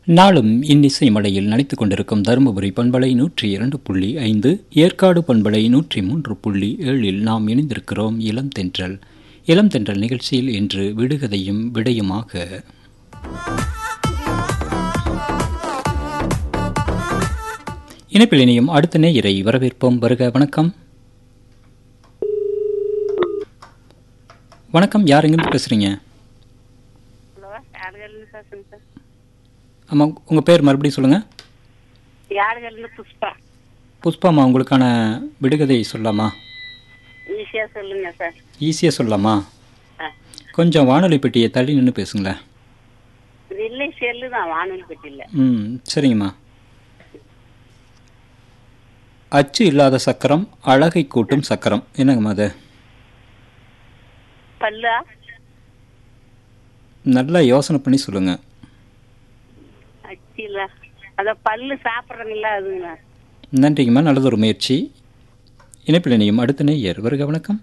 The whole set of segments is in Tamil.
நாளும் இன்னிசை மலையில் நனைத்துக் கொண்டிருக்கும் தருமபுரி பண்பலை நூற்றி இரண்டு புள்ளி ஐந்து ஏற்காடு பண்பலை நூற்றி மூன்று புள்ளி ஏழில் நாம் இணைந்திருக்கிறோம் இளம் தென்றல் இளம் தென்றல் நிகழ்ச்சியில் இன்று விடுகதையும் விடையுமாக இணைப்பில் இணையும் அடுத்த நேயரை வரவேற்போம் வருக வணக்கம் வணக்கம் யார் எங்கிருந்து பேசுறீங்க ஹலோ யாருகள்னு பேசுங்க சார் ஆமாம் உங்கள் பேர் மறுபடியும் சொல்லுங்கள் யாருகள்னு புஷ்பா புஷ்பாமா உங்களுக்கான விடுகதை சொல்லலாமா ஈஸியாக சொல்லுங்க சார் ஈஸியாக சொல்லலாமா ஆ கொஞ்சம் வானொலி பெட்டியை தள்ளி நின்று பேசுங்களேன் இது இல்லை செல்லு தான் வானொலி பெட்டியில் ம் சரிங்கம்மா அச்சு இல்லாத சக்கரம் அழகை கூட்டும் சக்கரம் என்னங்கம்மா அது பல்லா நல்லா யோசனை பண்ணி சொல்லுங்கள் அச்சில அத பல்லு சாப்பிட்றீங்களா அதுங்களா நன்றிங்கம்மா நல்லதொரு முயற்சி இணைப்பில் இணையும் அடுத்த நேயர் வருக வணக்கம்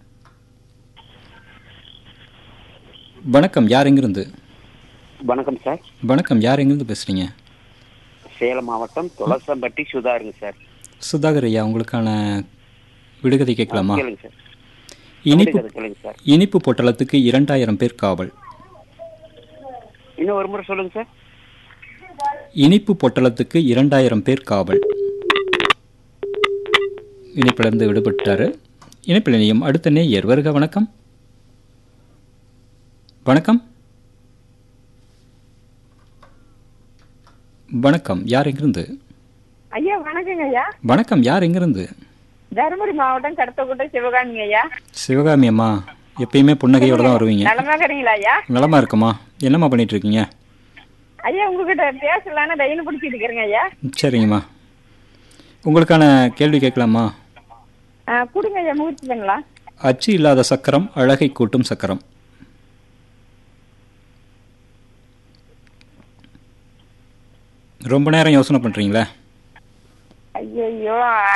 வணக்கம் யார் எங்கிருந்து வணக்கம் சார் வணக்கம் யார் எங்கிருந்து பேசுகிறீங்க சேலம் மாவட்டம் துளசம்பட்டி சுதாருங்க சார் சுதாகர் ஐயா உங்களுக்கான விடுகதை கேட்கலாமா கேளுங்க சார் இனிப்பு கேளுங்க, கேளுங்க சார் இனிப்பு பொட்டலத்துக்கு இரண்டாயிரம் பேர் காவல் இன்னும் ஒரு முறை சொல்லுங்க சார் இனிப்பு பொட்டலத்துக்கு இரண்டாயிரம் பேர் காவல் இணைப்பிலிருந்து விடுபட்டாரு இணைப்பில் இணையும் அடுத்த நேயர் வருக வணக்கம் வணக்கம் வணக்கம் யார் எங்கிருந்து ஐயா வணக்கங்க ஐயா வணக்கம் யார் எங்கிருந்து தருமபுரி மாவட்டம் கடத்தக்கூட்ட சிவகாமிங்க ஐயா சிவகாமி அம்மா எப்பயுமே புன்னகையோட தான் வருவீங்க நலமா இருக்கிறீங்களா ஐயா நலமா இருக்குமா என்னம்மா பண்ணிட்டு இருக்கீங்க ஐயா உங்ககிட்ட பேசலான்னு ரயில் பிடிச்சிட்டு இருக்கிறேங்க ஐயா சரிங்கம்மா உங்களுக்கான கேள்வி கேட்கலாமா ஆ, கொடுங்க ஐயா முயற்சி பண்ணலாம் அச்சு இல்லாத சக்கரம் அழகை கூட்டும் சக்கரம் ரொம்ப நேரம் யோசனை பண்றீங்களே ஐயோ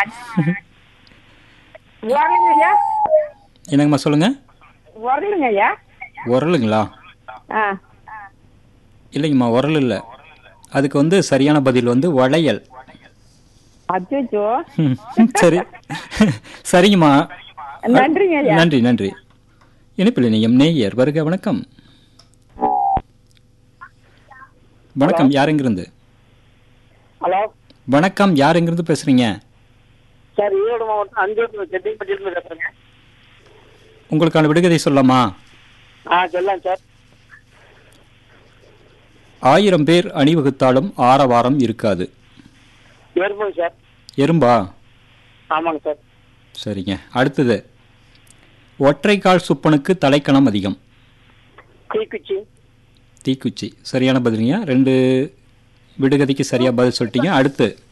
உரலுங்க ஐயா என்னங்கம்மா சொல்லுங்க உரலுங்க ஐயா உரலுங்களா ஆ இல்லைங்கம்மா உரல் இல்லை அதுக்கு வந்து சரியான பதில் வந்து வளையல் அச்சோ ம், சரி சரிங்கம்மா நன்றிங்க ஐயா நன்றி நன்றி இணைப்பில் இணையம் நேயர் வருக வணக்கம் வணக்கம் யார் எங்கிருந்து ஹலோ வணக்கம் யார் எங்கிருந்து பேசுறீங்க சார் ஈரோடு மாவட்டம் அஞ்சூர் செட்டிப்பட்டியிலிருந்து பேசுறேங்க உங்களுக்கான விடுகதை சொல்லலாமா ஆ சொல்லலாம் சார் ஆயிரம் பேர் அணிவகுத்தாலும் ஆரவாரம் இருக்காது எறும்புங்க சார் எறும்பா ஆமாங்க சார் சரிங்க அடுத்தது ஒற்றைக்கால் சுப்பனுக்கு தலைக்கணம் அதிகம் தீக்குச்சி தீக்குச்சி சரியான பதிலுங்க ரெண்டு விடுகதைக்கு சரியா பதில் சொல்லிட்டீங்க அடுத்து